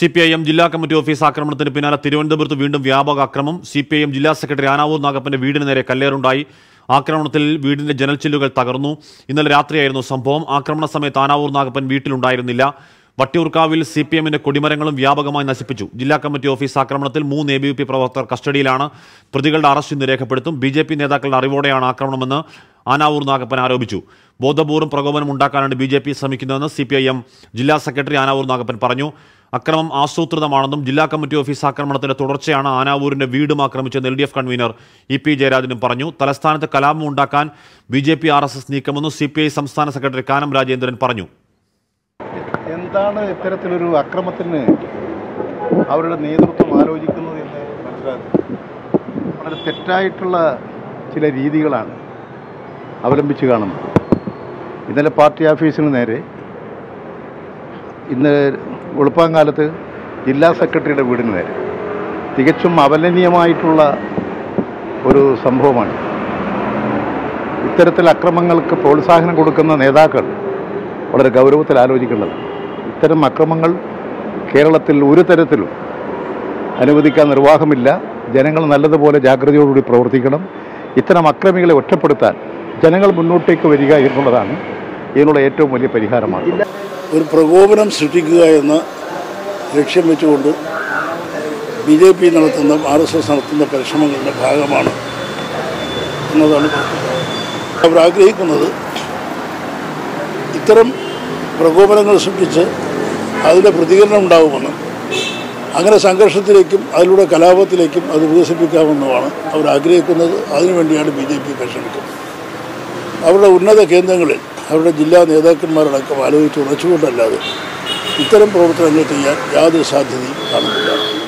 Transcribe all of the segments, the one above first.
C P I M ജില്ലാ committee office ആക്രമണത്തിന് പിന്നാലെ തിരുവനന്തപുരത്ത് വീണ്ടും വ്യാപക ആക്രമണം സി പി ഐ എം ജില്ലാ സെക്രട്ടറി ആനാവൂർ നാഗപ്പന്റെ വീടിന് നേരെ കല്ലേറുണ്ടായി ആക്രമണത്തിൽ വീടിന്റെ ജനൽച്ചില്ലുകൾ തകർന്നു ഇന്നലെ രാത്രിയായിരുന്നു സംഭവം ആക്രമണ സമയത്ത് ആനാവൂർ നാഗപ്പൻ വീട്ടിലുണ്ടായിരുന്നില്ല വട്ടിയൂർക്കാവിൽ സി പി എമ്മിന്റെ കൊടിമരങ്ങളും വ്യാപകമായി നശിപ്പിച്ചു ജില്ലാ കമ്മിറ്റി ഓഫീസ് ആക്രമണത്തിൽ മൂന്ന് എ ബി പി പ്രവർത്തകർ കസ്റ്റഡിയിലാണ് പ്രതികളുടെ അറസ്റ്റ് ഇന്ന് രേഖപ്പെടുത്തും ബി ജെ പി നേതാക്കളുടെ അറിവോടെയാണ് ആക്രമണമെന്ന് ആനാവൂർ നാഗപ്പൻ ആരോപിച്ചു ബോധപൂർവ്വം പ്രകോപനം ഉണ്ടാക്കാനാണ് ബി ജെ പി ശ്രമിക്കുന്നതെന്ന് സി പി ഐ എം ജില്ലാ സെക്രട്ടറി ആനാവൂർ നാഗപ്പൻ പറഞ്ഞു അക്രമം ആസൂത്രിതമാണെന്നും ജില്ലാ കമ്മിറ്റി ഓഫീസ് ആക്രമണത്തിന്റെ തുടർച്ചയാണ് ആനാവൂരിന്റെ വീടും ആക്രമിച്ചെന്ന് L D F convener E P ജയരാജനും പറഞ്ഞു തലസ്ഥാനത്ത് കലാപം ഉണ്ടാക്കാൻ B J P R S S നീക്കമെന്ന് സി പി ഐ സംസ്ഥാന സെക്രട്ടറി കാനം രാജേന്ദ്രൻ പറഞ്ഞു എന്താണ് ഇത്തരത്തിലൊരു അക്രമത്തിന് അവരുടെ നേതൃത്വം ആലോചിക്കുന്നത് എന്ന് മനസ്സിലാക്കുക വളരെ തെറ്റായിട്ടുള്ള ചില രീതികളാണ് അവലംബിച്ച് കാണുന്നത് ഇന്നലെ പാർട്ടി ഓഫീസിന് നേരെ ഇന്ന് വെളുപ്പാങ്കാലത്ത് ജില്ലാ സെക്രട്ടറിയുടെ വീടിന് നേരെ തികച്ചും അപലനീയമായിട്ടുള്ള ഒരു സംഭവമാണ് ഇത്തരത്തിൽ അക്രമങ്ങൾക്ക് പ്രോത്സാഹനം കൊടുക്കുന്ന നേതാക്കൾ വളരെ ഗൗരവത്തിൽ ആലോചിക്കേണ്ടത് ഇത്തരം അക്രമങ്ങൾ കേരളത്തിൽ ഒരു തരത്തിലും അനുവദിക്കാൻ നിർവാഹമില്ല ജനങ്ങൾ നല്ലതുപോലെ ജാഗ്രതയോടുകൂടി പ്രവർത്തിക്കണം ഇത്തരം അക്രമികളെ ഒറ്റപ്പെടുത്താൻ ജനങ്ങൾ മുന്നോട്ടേക്ക് വരിക എന്നുള്ളതാണ് ഇതിനുള്ള ഏറ്റവും വലിയ പരിഹാരമാണ് ഒരു പ്രകോപനം സൃഷ്ടിക്കുക എന്ന ലക്ഷ്യം വെച്ചുകൊണ്ട് ബി ജെ പി നടത്തുന്ന ആർ എസ് എസ് നടത്തുന്ന പരിശ്രമങ്ങളുടെ ഭാഗമാണ് എന്നതാണ് അവർ ആഗ്രഹിക്കുന്നത് ഇത്തരം പ്രകോപനങ്ങൾ സൃഷ്ടിച്ച് അതിൻ്റെ പ്രതികരണം ഉണ്ടാകുമെന്ന് അങ്ങനെ സംഘർഷത്തിലേക്കും അതിലൂടെ കലാപത്തിലേക്കും അത് വികസിപ്പിക്കാമെന്നുമാണ് അവർ ആഗ്രഹിക്കുന്നത് അതിനുവേണ്ടിയാണ് ബി ജെ പി പരിശ്രമിക്കുന്നത് അവരുടെ ഉന്നത കേന്ദ്രങ്ങളിൽ അവരുടെ ജില്ലാ നേതാക്കന്മാരടക്കം ആലോചിച്ച് ഉറച്ചുകൊണ്ടല്ലാതെ ഇത്തരം പ്രവർത്തനങ്ങൾ ചെയ്യാൻ യാതൊരു സാധ്യതയും കാണുന്നില്ല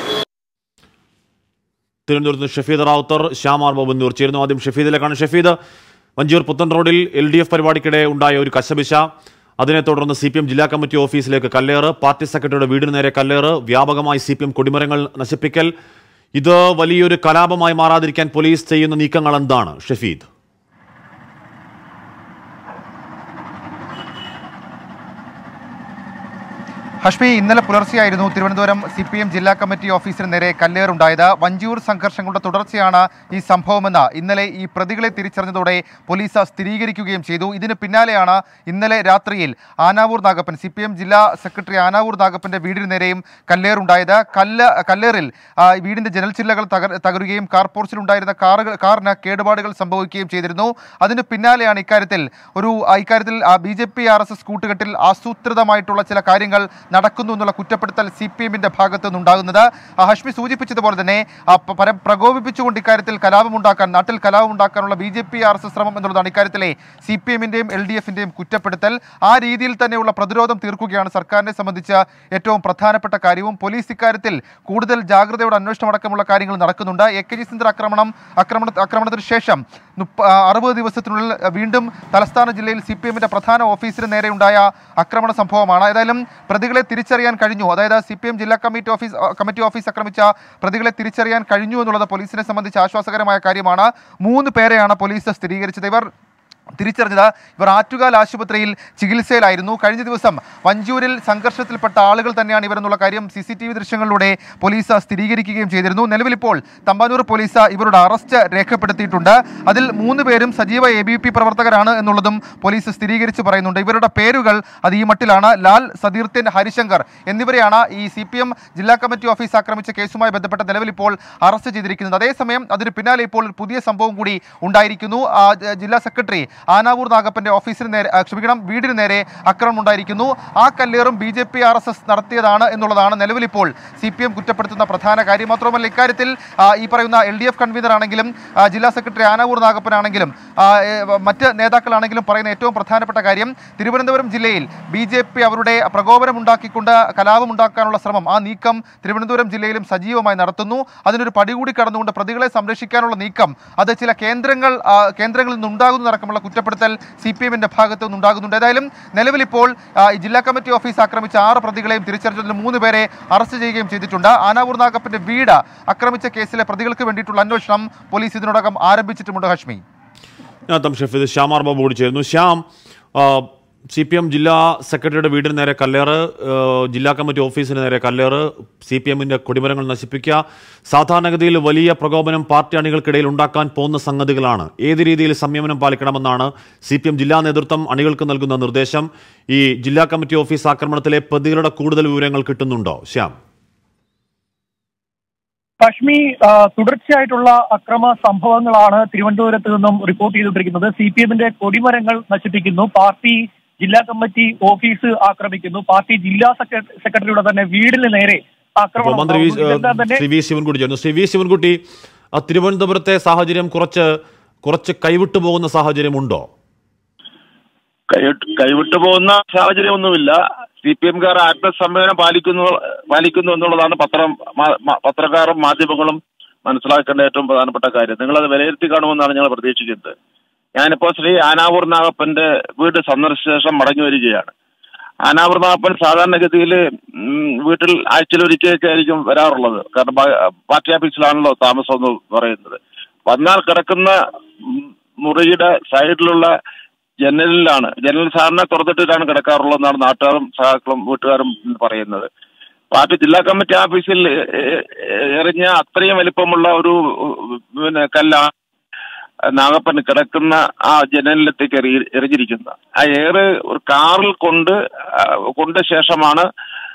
തിരുവനന്തപുരത്ത് നിന്ന് ഷഫീദ് റാവുത്തർ ശ്യാമാർ ബാബു എന്നിവർ ചേരുന്നു ആദ്യം ഷഫീദിലേക്കാണ് ഷഫീദ് വഞ്ചിയൂർ പുത്തൻ റോഡിൽ എൽ ഡി എഫ് പരിപാടിക്കിടെ ഉണ്ടായ ഒരു കശപിശ അതിനെ തുടർന്ന് സി പി എം ജില്ലാ കമ്മിറ്റി ഓഫീസിലേക്ക് കല്ലേറ് പാർട്ടി സെക്രട്ടറിയുടെ വീടിന് നേരെ കല്ലേറ് വ്യാപകമായി സി പി എം കൊടിമരങ്ങൾ നശിപ്പിക്കൽ ഇത് വലിയൊരു കലാപമായി മാറാതിരിക്കാൻ പോലീസ് ചെയ്യുന്ന നീക്കങ്ങൾ എന്താണ് ഷഫീദ് ഹഷ്മി ഇന്നലെ പുലർച്ചെയായിരുന്നു തിരുവനന്തപുരം സി പി എം ജില്ലാ കമ്മിറ്റി ഓഫീസിന് നേരെ കല്ലേറുണ്ടായത് വഞ്ചിയൂർ സംഘർഷങ്ങളുടെ തുടർച്ചയാണ് ഈ സംഭവമെന്ന് ഇന്നലെ ഈ പ്രതികളെ തിരിച്ചറിഞ്ഞതോടെ പോലീസ് സ്ഥിരീകരിക്കുകയും ചെയ്തു ഇതിന് പിന്നാലെയാണ് ഇന്നലെ രാത്രിയിൽ Anavoor Nagappan C P M ജില്ലാ സെക്രട്ടറി ആനാവൂർ നാഗപ്പന്റെ വീടിന് നേരെയും കല്ലേറുണ്ടായത് കല്ല് കല്ലേറിൽ ആ, വീടിന്റെ ജനൽച്ചില്ലകൾ തകർ തകരുകയും കാർ പോർച്ചിലുണ്ടായിരുന്ന കാറുകൾ കാറിന് കേടുപാടുകൾ സംഭവിക്കുകയും ചെയ്തിരുന്നു അതിന് പിന്നാലെയാണ് ഇക്കാര്യത്തിൽ ഒരു ആ, ഇക്കാര്യത്തിൽ B J P R S S കൂട്ടുകെട്ടിൽ ആസൂത്രിതമായിട്ടുള്ള ചില കാര്യങ്ങൾ നടക്കുന്നു എന്നുള്ള കുറ്റപ്പെടുത്തൽ സി പി എമ്മിന്റെ ഭാഗത്തു നിന്നുണ്ടാകുന്നത് ആ, ഹഷ്മി സൂചിപ്പിച്ചതുപോലെ തന്നെ ആ, പ- പരം പ്രകോപിപ്പിച്ചുകൊണ്ട് ഇക്കാര്യത്തിൽ കലാപമുണ്ടാക്കാൻ നാട്ടിൽ കലാപമുണ്ടാക്കാനുള്ള B J P R S S ശ്രമം എന്നുള്ളതാണ് ഇക്കാര്യത്തിലെ സി പി എമ്മിന്റെയും എൽ ഡി എഫിന്റെയും കുറ്റപ്പെടുത്തൽ ആ രീതിയിൽ തന്നെയുള്ള പ്രതിരോധം തീർക്കുകയാണ് സർക്കാരിനെ സംബന്ധിച്ച് ഏറ്റവും പ്രധാനപ്പെട്ട കാര്യവും പോലീസ് ഇക്കാര്യത്തിൽ കൂടുതൽ ജാഗ്രതയോടെ അന്വേഷണം അടക്കമുള്ള കാര്യങ്ങൾ നടക്കുന്നുണ്ട് എ കെ ജി സിന്ധർ ആക്രമണം ആക്രമണ ആക്രമണത്തിന് ശേഷം മുപ്പ- ആ, അറുപത് ദിവസത്തിനുള്ളിൽ ആ, വീണ്ടും തലസ്ഥാന ജില്ലയിൽ സി പി എമ്മിന്റെ പ്രധാന ഓഫീസിന് നേരെയുണ്ടായ ആക്രമണ സംഭവമാണ് ഏതായാലും പ്രതികളെ തിരിച്ചറിയാൻ കഴിഞ്ഞു അതായത് സി പി എം ജില്ലാ കമ്മിറ്റി ഓഫീസ് ആ, കമ്മിറ്റി ഓഫീസ് ആക്രമിച്ച പ്രതികളെ തിരിച്ചറിയാൻ കഴിഞ്ഞു എന്നുള്ളത് പോലീസിനെ സംബന്ധിച്ച് ആശ്വാസകരമായ കാര്യമാണ് മൂന്ന് പേരെയാണ് പോലീസ് സ്ഥിരീകരിച്ചത് ഇവർ തിരിച്ചറിഞ്ഞത് ഇവർ ആറ്റുകാൽ ആശുപത്രിയിൽ ചികിത്സയിലായിരുന്നു കഴിഞ്ഞ ദിവസം വഞ്ചൂരിൽ സംഘർഷത്തിൽപ്പെട്ട ആളുകൾ തന്നെയാണ് ഇവരെന്നുള്ള കാര്യം സി സി ടി വി ദൃശ്യങ്ങളിലൂടെ പോലീസ് സ്ഥിരീകരിക്കുകയും ചെയ്തിരുന്നു നിലവിലിപ്പോൾ തമ്പാനൂർ പോലീസ് ഇവരുടെ അറസ്റ്റ് രേഖപ്പെടുത്തിയിട്ടുണ്ട് അതിൽ മൂന്ന് പേരും സജീവ എ ബി പി പ്രവർത്തകരാണ് എന്നുള്ളതും പോലീസ് സ്ഥിരീകരിച്ച് പറയുന്നുണ്ട് ഇവരുടെ പേരുകൾ അത് ഈ മട്ടിലാണ് ലാൽ സതീർത്യൻ ഹരിശങ്കർ എന്നിവരെയാണ് ഈ സി പി എം ജില്ലാ കമ്മിറ്റി ഓഫീസ് ആക്രമിച്ച കേസുമായി ബന്ധപ്പെട്ട് നിലവിൽ ഇപ്പോൾ അറസ്റ്റ് ചെയ്തിരിക്കുന്നത് അതേസമയം അതിന് പിന്നാലെ ഇപ്പോൾ ഒരു പുതിയ സംഭവം കൂടി ഉണ്ടായിരിക്കുന്നു ആ, ജ- ജില്ലാ സെക്രട്ടറി ആനാവൂർ നാഗപ്പന്റെ ഓഫീസിന് നേരെ ആ, ക്ഷമിക്കണം വീടിന് നേരെ ആക്രമണം ഉണ്ടായിരിക്കുന്നു ആ കല്ലേറും B J P R S S നടത്തിയതാണ് എന്നുള്ളതാണ് നിലവിലിപ്പോൾ സി പി എം കുറ്റപ്പെടുത്തുന്ന പ്രധാന കാര്യം മാത്രമല്ല ഇക്കാര്യത്തിൽ ആ, ഈ പറയുന്ന എൽ ഡി എഫ് കൺവീനർ ആണെങ്കിലും ആ, ജില്ലാ സെക്രട്ടറി ആനാവൂർ നാഗപ്പനാണെങ്കിലും ആ, ഏ, മറ്റ് നേതാക്കളാണെങ്കിലും പറയുന്ന ഏറ്റവും പ്രധാനപ്പെട്ട കാര്യം തിരുവനന്തപുരം ജില്ലയിൽ ബി ജെ പി അവരുടെ പ്രകോപനം ഉണ്ടാക്കിക്കൊണ്ട് കലാപം ഉണ്ടാക്കാനുള്ള ശ്രമം ആ നീക്കം തിരുവനന്തപുരം ജില്ലയിലും സജീവമായി നടത്തുന്നു അതിനൊരു പടി കൂടി കടന്നുകൊണ്ട് പ്രതികളെ സംരക്ഷിക്കാനുള്ള നീക്കം അത് ചില കേന്ദ്രങ്ങൾ ആ, കേന്ദ്രങ്ങളിൽ നിന്നുണ്ടാകുന്നതടക്കമുള്ള കുറ്റപ്പെടുത്തൽ സി പി എമ്മിന്റെ ഭാഗത്തു നിന്നുണ്ടാകുന്നുണ്ട് ഏതായാലും നിലവിലിപ്പോൾ ആ, ഈ ജില്ലാ കമ്മിറ്റി ഓഫീസ് ആക്രമിച്ച ആറ് പ്രതികളെയും തിരിച്ചറിഞ്ഞതിൽ മൂന്ന് പേരെ അറസ്റ്റ് ചെയ്യുകയും ചെയ്തിട്ടുണ്ട് ആനാവൂർ നാഗപ്പന്റെ വീട് ആക്രമിച്ച കേസിലെ പ്രതികൾക്ക് വേണ്ടിയിട്ടുള്ള അന്വേഷണം പോലീസ് ഇതിനോടകം ആരംഭിച്ചിട്ടുമുണ്ട് ഹഷ്മി ഞാൻ ഷഫീദ് ശ്യാമാർ ബാബു കൂടി ചേരുന്നു ശ്യാം ആ, സി പി എം ജില്ലാ സെക്രട്ടറിയുടെ വീടിന് നേരെ കല്ലേറ് ഏഹ്, ജില്ലാ കമ്മിറ്റി ഓഫീസിന് നേരെ കല്ലേറ് സി പി എമ്മിന്റെ കൊടിമരങ്ങൾ നശിപ്പിക്കുക സാധാരണഗതിയിൽ വലിയ പ്രകോപനം പാർട്ടി അണികൾക്കിടയിൽ ഉണ്ടാക്കാൻ പോകുന്ന സംഗതികളാണ് ഏത് രീതിയിൽ സംയമനം പാലിക്കണമെന്നാണ് സി പി എം ജില്ലാ നേതൃത്വം അണികൾക്ക് നൽകുന്ന നിർദ്ദേശം ഈ ജില്ലാ കമ്മിറ്റി ഓഫീസ് ആക്രമണത്തിലെ പ്രതികളുടെ കൂടുതൽ വിവരങ്ങൾ കിട്ടുന്നുണ്ടോ ശ്യാം കശ്മി ആ, തുടർച്ചയായിട്ടുള്ള അക്രമ സംഭവങ്ങളാണ് തിരുവനന്തപുരത്ത് നിന്നും റിപ്പോർട്ട് ചെയ്തുകൊണ്ടിരിക്കുന്നത് സി പി എമ്മിന്റെ കൊടിമരങ്ങൾ നശിപ്പിക്കുന്നു പാർട്ടി ജില്ലാ കമ്മിറ്റി ഓഫീസ് ആക്രമിക്കുന്നു പാർട്ടി ജില്ലാ സെക്ര- സെക്രട്ടറിയുടെ തന്നെ വീടിന് നേരെ ഇപ്പോൾ ആക്രമണം മന്ത്രി വി- ഉണ്ടാകുന്നു. ഇതെല്ലാം തന്നെ ശ്രീ വി ശിവൻകുട്ടി ചേർന്നു ശ്രീ വി ശിവൻകുട്ടി ആ തിരുവനന്തപുരത്തെ സാഹചര്യം കുറച്ച് കുറച്ച് കൈവിട്ടു പോകുന്ന സാഹചര്യമുണ്ടോ കൈവിട്ട് കൈവിട്ടു പോകുന്ന സാഹചര്യമൊന്നുമില്ല സി പി എംകാർ ആത്മസമ്മേളനം പാലിക്കുന്നു പാലിക്കുന്നു എന്നുള്ളതാണ് പത്രം മാ- മാ- പത്രക്കാരും മാധ്യമങ്ങളും മനസ്സിലാക്കേണ്ട ഏറ്റവും പ്രധാനപ്പെട്ട കാര്യം നിങ്ങളത് വിലയിരുത്തി കാണുമെന്നാണ് ഞങ്ങൾ പ്രതീക്ഷിക്കുന്നത് ഞാനിപ്പോ ശ്രീ ആനാവൂർ നാഗപ്പന്റെ വീട് സന്ദർശിച്ച ശേഷം മടങ്ങി വരികയാണ് ആനാവൂർ നാഗപ്പൻ സാധാരണഗതിയിൽ വീട്ടിൽ ആഴ്ചയിലൊരിക്കലൊക്കെ ആയിരിക്കും വരാറുള്ളത് കാരണം പാ- പാർട്ടി ഓഫീസിലാണല്ലോ താമസം എന്ന് പറയുന്നത് വന്നാൽ കിടക്കുന്ന ഉം, മുറിയുടെ സൈഡിലുള്ള ജനലിലാണ് ജനൽ സാറിനെ തുറന്നിട്ടിട്ടാണ് കിടക്കാറുള്ളതെന്നാണ് നാട്ടുകാരും സഹാക്കളും വീട്ടുകാരും പറയുന്നത് പാർട്ടി ജില്ലാ കമ്മിറ്റി ഓഫീസിൽ എ- എ- എറിഞ്ഞ അത്രയും വലിപ്പമുള്ള ഒരു ഉം, പിന്നെ കല്ലാണ് നാഗപ്പൻ കിടക്കുന്ന ആ ജനലിലത്തേക്ക് എറി എറിഞ്ഞിരിക്കുന്നത് ആ ഏറ് ഒരു കാറിൽ കൊണ്ട് ആ, കൊണ്ട ശേഷമാണ്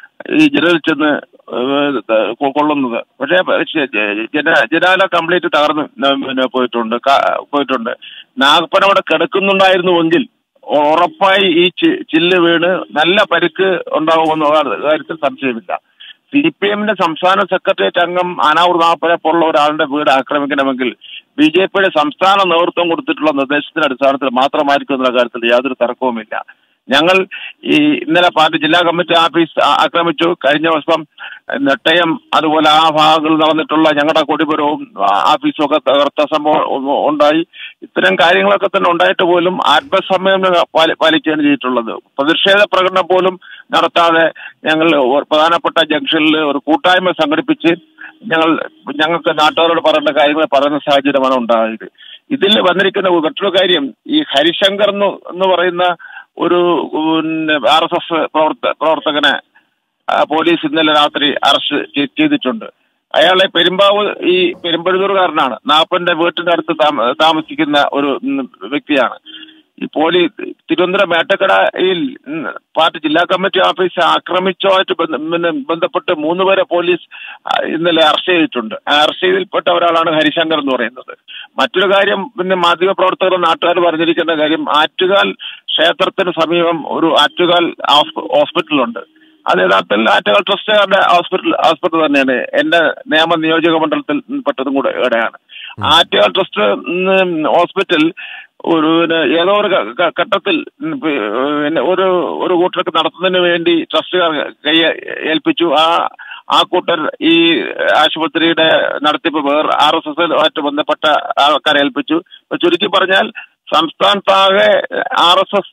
ഈ ജനലിൽ ചെന്ന് ഏഹ്, കൊ- കൊള്ളുന്നത് പക്ഷേ ശ- ജന ജനാല കംപ്ലീറ്റ് തകർന്ന് ന- പിന്നെ പോയിട്ടുണ്ട് കാ- പോയിട്ടുണ്ട് നാഗപ്പൻ അവിടെ കിടക്കുന്നുണ്ടായിരുന്നുവെങ്കിൽ ഉ- ഉറപ്പായി ഈ ചി- ചില്ല് വീണ് നല്ല പരിക്ക് ഉണ്ടാകുമെന്ന കാര്യത്തിൽ സംശയമില്ല സി പി എമ്മിന്റെ സംസ്ഥാന സെക്രട്ടേറിയറ്റ് അംഗം അനാവൂർ നാപ്പനെ പോലുള്ള ഒരാളുടെ വീട് ആക്രമിക്കണമെങ്കിൽ ബി ജെ പിയുടെ സംസ്ഥാന നേതൃത്വം കൊടുത്തിട്ടുള്ള നിർദ്ദേശത്തിന്റെ അടിസ്ഥാനത്തിൽ മാത്രമായിരിക്കും എന്നുള്ള കാര്യത്തിൽ യാതൊരു തർക്കവുമില്ല ഞങ്ങൾ ഈ ഇന്നലെ പാർട്ടി ജില്ലാ കമ്മിറ്റി ഓഫീസ് ആ- ആക്രമിച്ചു കഴിഞ്ഞ ദിവസം നെട്ടയം അതുപോലെ ആ ഭാഗങ്ങളിൽ നടന്നിട്ടുള്ള ഞങ്ങളുടെ കൊടിപുരവും ആ, ഓഫീസും ഒക്കെ തകർത്ത സംഭവം ഉ- ഉണ്ടായി ഇത്തരം കാര്യങ്ങളൊക്കെ തന്നെ ഉണ്ടായിട്ട് പോലും ആത്മസംയമനം പാലി- പാലിക്കുകയാണ് ചെയ്തിട്ടുള്ളത് പ്രതിഷേധ പ്രകടനം പോലും നടത്താതെ ഞങ്ങൾ ഒരു പ്രധാനപ്പെട്ട ജംഗ്ഷനിൽ ഒരു കൂട്ടായ്മ സംഘടിപ്പിച്ച് ഞങ്ങൾ ഞങ്ങൾക്ക് നാട്ടുകാരോട് പറയേണ്ട കാര്യങ്ങൾ പറയുന്ന സാഹചര്യമാണ് ഉണ്ടായത് ഇതിൽ വന്നിരിക്കുന്ന മറ്റൊരു കാര്യം ഈ ഹരിശങ്കർ എന്ന് എന്ന് പറയുന്ന ഒരു പിന്നെ ആർ എസ് എസ് പ്രവർത്ത പ്രവർത്തകനെ ആ, പോലീസ് ഇന്നലെ രാത്രി അറസ്റ്റ് ചെ- ചെയ്തിട്ടുണ്ട് അയാളെ പെരുമ്പാവൂർ ഈ പെരുമ്പഴുതൂർകാരനാണ് നാപ്പന്റെ വീട്ടിന്റെ അടുത്ത് താമ- താമസിക്കുന്ന ഒരു ഉം, വ്യക്തിയാണ് ഈ പോലീസ് തിരുവനന്തപുരം മേട്ടക്കടയിൽ ഉം, പാർട്ടി ജില്ലാ കമ്മിറ്റി ഓഫീസ് ആക്രമിച്ചതുമായിട്ട് ബന്ധ- പിന്നെ ബന്ധപ്പെട്ട് മൂന്ന് പേരെ പോലീസ് ആ, ഇന്നലെ അറസ്റ്റ് ചെയ്തിട്ടുണ്ട് ആ അറസ്റ്റ് ചെയ്തിൽപ്പെട്ട ഒരാളാണ് ഹരിശങ്കർ എന്ന് പറയുന്നത് മറ്റൊരു കാര്യം പിന്നെ മാധ്യമ പ്രവർത്തകർ നാട്ടുകാർ പറഞ്ഞിരിക്കേണ്ട കാര്യം ആറ്റുകാൽ ക്ഷേത്രത്തിന് സമീപം ഒരു ആറ്റുകാൽ ഹോസ്പ- ഹോസ്പിറ്റലുണ്ട് അത് യഥാർത്ഥത്തിൽ ആറ്റുകാൽ ട്രസ്റ്റുകാരുടെ ഹോസ്പിറ്റൽ ഹോസ്പിറ്റൽ തന്നെയാണ് എന്റെ നിയമ നിയോജക മണ്ഡലത്തിൽ പെട്ടതും കൂടെ ഇവിടെയാണ് ആറ്റുകാൽ ട്രസ്റ്റ് ഉം, ഹോസ്പിറ്റൽ ഒരു പിന്നെ ഏതോ ഒരു ഘ- ഘ- ഘട്ടത്തിൽ ഉം, പിന്നെ ഒരു ഒരു കൂട്ടർക്ക് നടത്തുന്നതിന് വേണ്ടി ട്രസ്റ്റുകാർ കൈ ഏൽപ്പിച്ചു ആ ആ കൂട്ടർ ഈ ആശുപത്രിയുടെ നടത്തിപ്പ് വേറെ ആർ എസ് എസുമായിട്ട് ബന്ധപ്പെട്ട ആൾക്കാരെ ഏൽപ്പിച്ചു ഇപ്പൊ ചുരുക്കി പറഞ്ഞാൽ സംസ്ഥാനത്താകെ R S S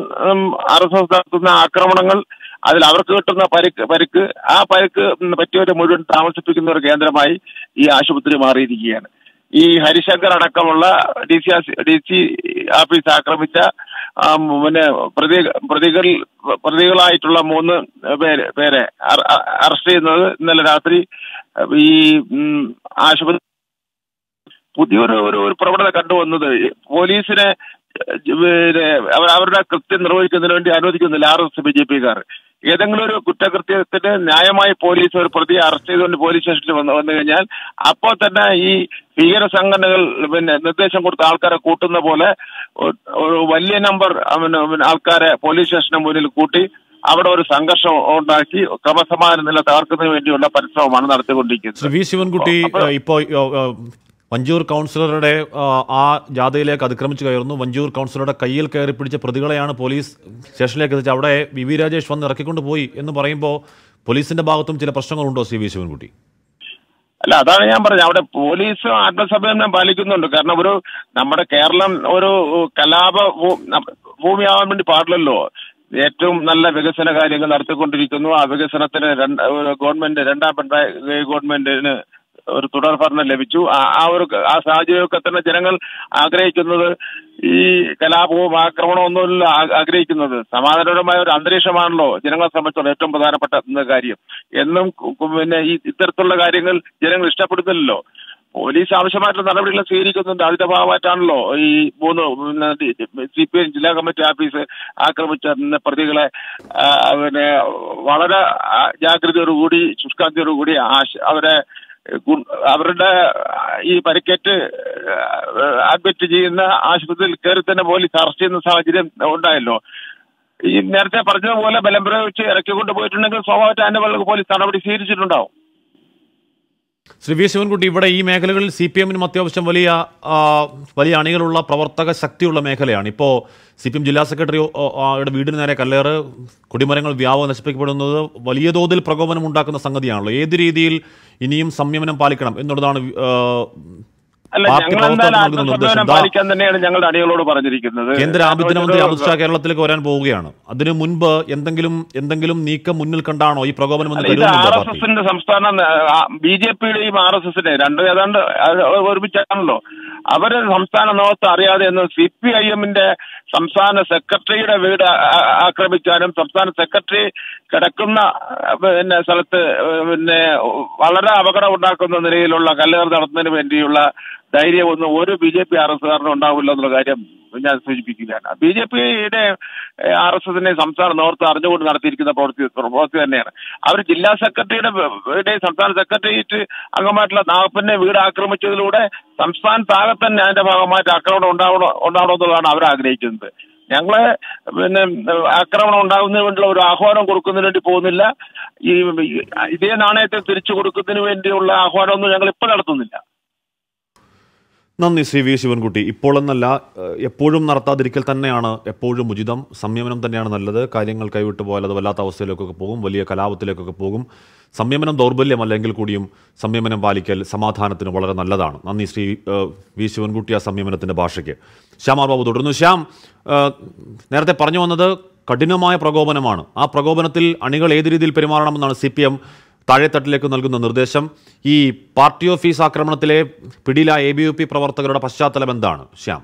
R S S നടത്തുന്ന ആക്രമണങ്ങൾ അതിൽ അവർക്ക് കിട്ടുന്ന പരിക്ക് പരിക്ക് ആ പരിക്ക് പറ്റിയവരെ മുഴുവൻ താമസിപ്പിക്കുന്ന ഒരു കേന്ദ്രമായി ഈ ആശുപത്രി മാറിയിരിക്കുകയാണ് ഈ ഹരിശങ്കർ അടക്കമുള്ള D C D C office ആക്രമിച്ച ആ, പിന്നെ പ്രതി പ്രതികൾ പ്രതികളായിട്ടുള്ള മൂന്ന് പേര് പേരെ അറ- അ- അറസ്റ്റ് ചെയ്യുന്നത് ഇന്നലെ രാത്രി ഈ ഉം, ആശുപത്രി പുതിയൊരു ഒരു ഒരു പ്രവണത കണ്ടുവന്നത് പോലീസിനെ ഏഹ്, പിന്നെ അവർ അവരുടെ കൃത്യം നിർവഹിക്കുന്നതിന് വേണ്ടി അനുവദിക്കുന്നില്ല ആർ എസ് ബി ജെ പിക്കാർ ഏതെങ്കിലും ഒരു കുറ്റകൃത്യത്തിന് ന്യായമായി പോലീസ് ഒരു പ്രതിയെ അറസ്റ്റ് ചെയ്തുകൊണ്ട് പോലീസ് സ്റ്റേഷനിൽ വന്നു വന്നു കഴിഞ്ഞാൽ അപ്പോൾ തന്നെ ഈ ഭീകര സംഘടനകൾ പിന്നെ നിർദ്ദേശം കൊടുത്ത ആൾക്കാരെ കൂട്ടുന്ന പോലെ ഒ- ഒരു വലിയ നമ്പർ ആ, പിന്നെ പിന്നെ ആൾക്കാരെ പോലീസ് സ്റ്റേഷന് മുന്നിൽ കൂട്ടി അവിടെ ഒരു സംഘർഷം ഉണ്ടാക്കി ക്രമസമാധാന നില തകർക്കുന്നതിന് വേണ്ടിയുള്ള പരിശ്രമമാണ് ശ്രീ നടത്തിക്കൊണ്ടിരിക്കുന്നത് വി ശിവൻകുട്ടി അപ്പൊ- ഇപ്പോൾ വഞ്ചൂർ കൗൺസിലറുടെ ആ, ആ ജാഥയിലേക്ക് അതിക്രമിച്ചു കയറുന്നു വഞ്ചൂർ കൗൺസിലറുടെ കയ്യിൽ കയറി പിടിച്ച പ്രതികളെയാണ് പോലീസ് സ്റ്റേഷനിലേക്ക് എത്തിച്ച് അവിടെ വി വി രാജേഷ് വന്ന് ഇറക്കിക്കൊണ്ട് പോയി എന്ന് പറയുമ്പോൾ പോലീസിന്റെ ഭാഗത്തും ചില പ്രശ്നങ്ങളുണ്ടോ ശ്രീ വി ശിവൻകുട്ടി അല്ല അതാണ് ഞാൻ പറഞ്ഞത് അവിടെ പോലീസ് ആത്മസംയമനം പാലിക്കുന്നുണ്ട് കാരണം ഒരു നമ്മുടെ കേരളം ഒരു കലാപ ഭൂ- ന- ഭൂമിയാവാൻ വേണ്ടി പാടില്ലല്ലോ ഏറ്റവും നല്ല വികസന കാര്യങ്ങൾ നടത്തിക്കൊണ്ടിരിക്കുന്നു ആ വികസനത്തിന് രണ്ട് ഒരു ഗവൺമെന്റ് രണ്ടാം പിണറായി ഗവൺമെന്റിന് ഒരു തുടർ ഭരണം ലഭിച്ചു ആ- ആ ഒരു ആ സാഹചര്യമൊക്കെ തന്നെ ജനങ്ങൾ ആഗ്രഹിക്കുന്നത് ഈ കലാപവും ആക്രമണവും ഒന്നുമില്ല ആ- ആഗ്രഹിക്കുന്നത് സമാധാനപരമായ ഒരു അന്തരീക്ഷമാണല്ലോ ജനങ്ങളെ സംബന്ധിച്ചുള്ള ഏറ്റവും പ്രധാനപ്പെട്ട ഇന്ന് കാര്യം എന്നും കു- കു- പിന്നെ ഈ ഇത്തരത്തിലുള്ള കാര്യങ്ങൾ ജനങ്ങൾ ഇഷ്ടപ്പെടുന്നില്ലല്ലോ പോലീസ് ആവശ്യമായിട്ടുള്ള നടപടികൾ സ്വീകരിക്കുന്നുണ്ട് അതിന്റെ ഭാഗമായിട്ടാണല്ലോ ഈ മൂന്ന് സി പി എം ജില്ലാ കമ്മിറ്റി ഓഫീസ് ആക്രമിച്ച ഇന്ന് പ്രതികളെ ആ, പിന്നെ വളരെ ആ, ജാഗ്രതയോടുകൂടി ശുഷ്കാന്തിയോടുകൂടി ആശ- അവരെ ഗു- അവരുടെ ഈ പരിക്കേറ്റ് അഡ്മിറ്റ് ചെയ്യുന്ന ആശുപത്രിയിൽ കയറി തന്നെ പോലീസ് അറസ്റ്റ് ചെയ്യുന്ന സാഹചര്യം ഉണ്ടായല്ലോ ഈ നേരത്തെ പറഞ്ഞതുപോലെ ബലം പ്രയോഗിച്ച് ഇറക്കിക്കൊണ്ട് പോയിട്ടുണ്ടെങ്കിൽ സ്വാഭാവികമായിട്ട് അതിന്റെ പേരിൽ പോലീസ് നടപടി സ്വീകരിച്ചിട്ടുണ്ടാവും ശ്രീ വി ശിവൻകുട്ടി ഇവിടെ ഈ മേഖലകളിൽ സി പി എമ്മിനും അത്യാവശ്യം വലിയ ആ, വലിയ അണികളുള്ള പ്രവർത്തക ശക്തിയുള്ള മേഖലയാണ് ഇപ്പോൾ സി പി എം ജില്ലാ സെക്രട്ടറി ഓ, ആ, യുടെ വീടിന് നേരെ കല്ലേറ് കൊടിമരങ്ങൾ വ്യാപകം നശിപ്പിക്കപ്പെടുന്നത് വലിയ തോതിൽ പ്രകോപനം ഉണ്ടാക്കുന്ന സംഗതിയാണല്ലോ ഏത് രീതിയിൽ ഇനിയും സംയമനം പാലിക്കണം എന്നുള്ളതാണ് വി- ആ, അല്ല പാർട്ടി ഞങ്ങൾ പ്രവർത്തകർ എന്തായാലും നൽകുന്ന നിർദ്ദേശം ആത്മസംയമനം ദാ, പാലിക്കാൻ തന്നെയാണ് ഞങ്ങളുടെ അണികളോട് പറഞ്ഞിരിക്കുന്നത് കേന്ദ്ര ആഭ്യന്തരമന്ത്രി കാരണം അമിത്ഷാ കേരളത്തിലേക്ക് വരാൻ പോവുകയാണ് അതിനു മുൻപ് എന്തെങ്കിലും എന്തെങ്കിലും നീക്കം മുന്നിൽ കണ്ടാണോ ഈ പ്രകോപനം എന്ന് അല്ല, ഇത് കരുതുന്നുണ്ടോ ആർ എസ് പാർട്ടി എസിന്റെ സംസ്ഥാന ബി ജെ പിയുടെയും ആർ എസ് എസിന്റെ രണ്ട് ഏതാണ്ട് അത് ഒരുമിച്ചാണല്ലോ അവര് സംസ്ഥാന നേതൃത്വം അറിയാതെ എന്ന് സി പി ഐ എമ്മിന്റെ സംസ്ഥാന സെക്രട്ടറിയുടെ വീട് ആ- ആ- ആക്രമിക്കാനും സംസ്ഥാന സെക്രട്ടറി കിടക്കുന്ന ആ, പിന്നെ സ്ഥലത്ത് ആ, പിന്നെ വളരെ അപകടം ഉണ്ടാക്കുന്ന നിലയിലുള്ള കല്ലേറ് നടത്തുന്നതിന് വേണ്ടിയുള്ള ധൈര്യമൊന്നും ഒരു B J P R S കാരനും ഉണ്ടാവില്ല എന്നുള്ള കാര്യം ഞാൻ സൂചിപ്പിക്കുകയാണ് ബി ജെ പിയുടെ ആർ എസ് എസിന്റെ സംസ്ഥാന നേതൃത്വം അറിഞ്ഞുകൊണ്ട് നടത്തിയിരിക്കുന്ന പ്രവൃത്തി പ്രവൃത്തി തന്നെയാണ് അവർ ജില്ലാ സെക്രട്ടറിയുടെ യുടെ സംസ്ഥാന സെക്രട്ടേറിയറ്റ് അംഗമായിട്ടുള്ള നാഗപ്പനെ വീട് ആക്രമിച്ചതിലൂടെ സംസ്ഥാനത്താകെ തന്നെ അതിന്റെ ഭാഗമായിട്ട് ആക്രമണം ഉണ്ടാവണോ ഉണ്ടാവണമെന്നുള്ളതാണ് അവർ ആഗ്രഹിക്കുന്നത് ഞങ്ങള് പിന്നെ ആക്രമണം ഉണ്ടാകുന്നതിന് വേണ്ടിയുള്ള ഒരു ആഹ്വാനം കൊടുക്കുന്നതിന് വേണ്ടി പോകുന്നില്ല ഈ ഇതേ നാണയത്തെ തിരിച്ചു കൊടുക്കുന്നതിന് വേണ്ടിയുള്ള ആഹ്വാനമൊന്നും ഞങ്ങൾ ഇപ്പോൾ നടത്തുന്നില്ല നന്ദി ശ്രീ വി ശിവൻകുട്ടി ഇപ്പോഴെന്നല്ല ഏഹ്, എപ്പോഴും നടത്താതിരിക്കൽ തന്നെയാണ് എപ്പോഴും ഉചിതം സംയമനം തന്നെയാണ് നല്ലത് കാര്യങ്ങൾ കൈവിട്ടു പോയാൽ അത് വല്ലാത്ത അവസ്ഥയിലേക്കൊക്കെ പോകും വലിയ കലാപത്തിലേക്കൊക്കെ പോകും സംയമനം ദൗർബല്യമല്ലെങ്കിൽ കൂടിയും സംയമനം പാലിക്കൽ സമാധാനത്തിന് വളരെ നല്ലതാണ് നന്ദി ശ്രീ ഏഹ്, വി ശിവൻകുട്ടി ആ സംയമനത്തിൻ്റെ ഭാഷയ്ക്ക് ശ്യാമാർ ബാബു തുടർന്നു ശ്യാം ഏഹ്, നേരത്തെ പറഞ്ഞു വന്നത് കഠിനമായ പ്രകോപനമാണ് ആ പ്രകോപനത്തിൽ അണികൾ ഏത് രീതിയിൽ പെരുമാറണമെന്നാണ് സി പി എം താഴെത്തട്ടിലേക്ക് നൽകുന്ന നിർദ്ദേശം ഈ പാർട്ടി ഓഫീസ് ആക്രമണത്തിലെ പിടിയിലായ എ ബി യു പി പ്രവർത്തകരുടെ പശ്ചാത്തലം എന്താണ് ശ്യാം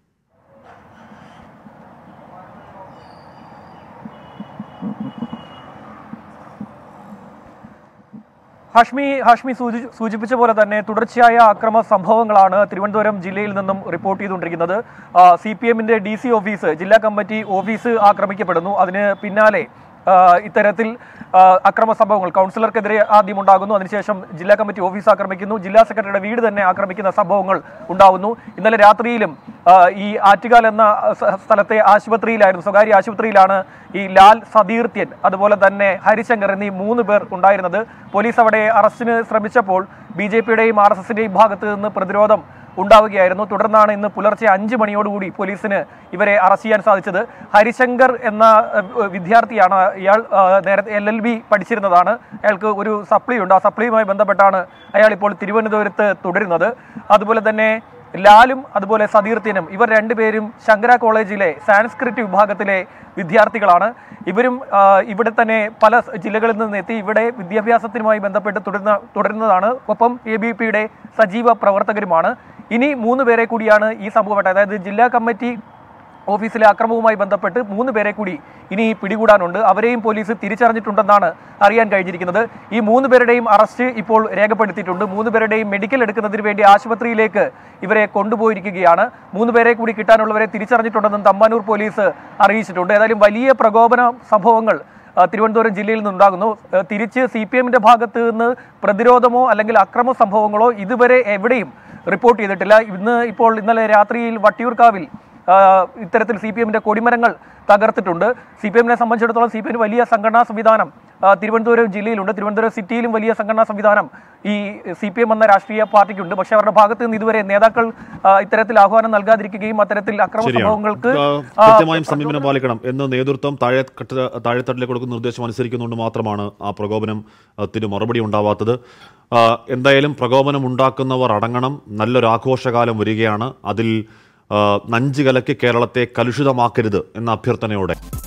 ഹാഷ്മി ഹാഷ്മി സൂചി സൂചിപ്പിച്ച പോലെ തന്നെ തുടർച്ചയായ അക്രമ സംഭവങ്ങളാണ് തിരുവനന്തപുരം ജില്ലയിൽ നിന്നും റിപ്പോർട്ട് ചെയ്തുകൊണ്ടിരിക്കുന്നത് സി പി എമ്മിന്റെ ഡി സി ഓഫീസ് ജില്ലാ കമ്മിറ്റി ഓഫീസ് ആക്രമിക്കപ്പെടുന്നു അതിന് പിന്നാലെ ആ, ഇത്തരത്തിൽ ആ, അക്രമ സംഭവങ്ങൾ കൗൺസിലർക്കെതിരെ ആദ്യം ഉണ്ടാകുന്നു അതിനുശേഷം ജില്ലാ കമ്മിറ്റി ഓഫീസ് ആക്രമിക്കുന്നു ജില്ലാ സെക്രട്ടറിയുടെ വീട് തന്നെ ആക്രമിക്കുന്ന സംഭവങ്ങൾ ഉണ്ടാകുന്നു ഇന്നലെ രാത്രിയിലും ആ, ഈ ആറ്റുകാൽ എന്ന സ- സ്ഥലത്തെ ആശുപത്രിയിലായിരുന്നു സ്വകാര്യ ആശുപത്രിയിലാണ് ഈ ലാൽ സതീർത്യൻ അതുപോലെ തന്നെ ഹരിശങ്കർ എന്നീ മൂന്ന് പേർ ഉണ്ടായിരുന്നത് പോലീസ് അവിടെ അറസ്റ്റിന് ശ്രമിച്ചപ്പോൾ ബി ജെ പിയുടെയും ആർ എസ് എസിന്റെയും ഭാഗത്ത് നിന്ന് പ്രതിരോധം ഉണ്ടാവുകയായിരുന്നു തുടർന്നാണ് ഇന്ന് പുലർച്ചെ അഞ്ച് മണിയോടുകൂടി പോലീസിന് ഇവരെ അറസ്റ്റ് ചെയ്യാൻ സാധിച്ചത് ഹരിശങ്കർ എന്ന ഏഹ്, വിദ്യാർത്ഥിയാണ് ഇയാൾ ആ, നേരത്തെ എൽ എൽ ബി പഠിച്ചിരുന്നതാണ് അയാൾക്ക് ഒരു സപ്ലി ഉണ്ട് ആ സപ്ലിയുമായി ബന്ധപ്പെട്ടാണ് അയാൾ ഇപ്പോൾ തിരുവനന്തപുരത്ത് തുടരുന്നത് അതുപോലെ തന്നെ ലാലും അതുപോലെ സതീർത്തിനും ഇവർ രണ്ടുപേരും ശങ്കര കോളേജിലെ സാൻസ്ക്രിറ്റ് വിഭാഗത്തിലെ വിദ്യാർത്ഥികളാണ് ഇവരും ആ, ഇവിടെ തന്നെ പല സ് ജില്ലകളിൽ നിന്ന് എത്തി ഇവിടെ വിദ്യാഭ്യാസത്തിനുമായി ബന്ധപ്പെട്ട് തുടരുന്ന തുടരുന്നതാണ് ഒപ്പം എ ബി പിയുടെ സജീവ പ്രവർത്തകരുമാണ് ഇനി മൂന്ന് പേരെ കൂടിയാണ് ഈ സംഭവമായിട്ട് അതായത് ജില്ലാ കമ്മിറ്റി ഓഫീസിലെ അക്രമവുമായി ബന്ധപ്പെട്ട് മൂന്ന് പേരെ കൂടി ഇനി പിടികൂടാനുണ്ട് അവരെയും പോലീസ് തിരിച്ചറിഞ്ഞിട്ടുണ്ടെന്നാണ് അറിയാൻ കഴിഞ്ഞിരിക്കുന്നത് ഈ മൂന്ന് പേരുടെയും അറസ്റ്റ് ഇപ്പോൾ രേഖപ്പെടുത്തിയിട്ടുണ്ട് മൂന്ന് പേരുടെയും മെഡിക്കൽ എടുക്കുന്നതിന് വേണ്ടി ആശുപത്രിയിലേക്ക് ഇവരെ കൊണ്ടുപോയിരിക്കുകയാണ് മൂന്ന് പേരെ കൂടി കിട്ടാനുള്ളവരെ തിരിച്ചറിഞ്ഞിട്ടുണ്ടെന്നും തമ്പാനൂർ പോലീസ് അറിയിച്ചിട്ടുണ്ട് ഏതായാലും വലിയ പ്രകോപന സംഭവങ്ങൾ ആ, തിരുവനന്തപുരം ജില്ലയിൽ നിന്നുണ്ടാകുന്നു ആ, തിരിച്ച് സി പി എമ്മിന്റെ ഭാഗത്ത് നിന്ന് പ്രതിരോധമോ അല്ലെങ്കിൽ അക്രമ സംഭവങ്ങളോ ഇതുവരെ എവിടെയും റിപ്പോർട്ട് ചെയ്തിട്ടില്ല ഇന്ന് ഇപ്പോൾ ഇന്നലെ രാത്രിയിൽ വട്ടിയൂർക്കാവിൽ ആ, ഇത്തരത്തിൽ സി പി എമ്മിന്റെ കൊടിമരങ്ങൾ തകർത്തിട്ടുണ്ട് സി പി എമ്മിനെ സംബന്ധിച്ചിടത്തോളം സി പി എമ്മിന് വലിയ സംഘടനാ സംവിധാനം ആ, തിരുവനന്തപുരം ജില്ലയിലുണ്ട് തിരുവനന്തപുരം സിറ്റിയിലും വലിയ സംഘടനാ സംവിധാനം ഈ സി പി എം എന്ന രാഷ്ട്രീയ പാർട്ടിക്കുണ്ട് പക്ഷേ അവരുടെ ഭാഗത്ത് നിന്ന് ഇതുവരെ നേതാക്കൾ ആ, ഇത്തരത്തിൽ ആഹ്വാനം നൽകാതിരിക്കുകയും അത്തരത്തിൽ അക്രമ ശരിയാണ് സംഭവങ്ങൾക്ക് ആ, ആ, കൃത്യമായും സമീപനം പാലിക്കണം എന്ന് നേതൃത്വം താഴെ താഴെത്തട്ടിലേക്ക് കൊടുക്കുന്ന നിർദ്ദേശം അനുസരിക്കുന്നുകൊണ്ട് മാത്രമാണ് ആ പ്രകോപനത്തിന് മറുപടി ഉണ്ടാവാത്തത് ആ, എന്തായാലും പ്രകോപനം ഉണ്ടാക്കുന്നവർ അടങ്ങണം നല്ലൊരു ആഘോഷകാലം വരികയാണ് അതിൽ ആ, നഞ്ച് കലക്കി കേരളത്തെ കലുഷിതമാക്കരുത് എന്ന അഭ്യർത്ഥനയോടെ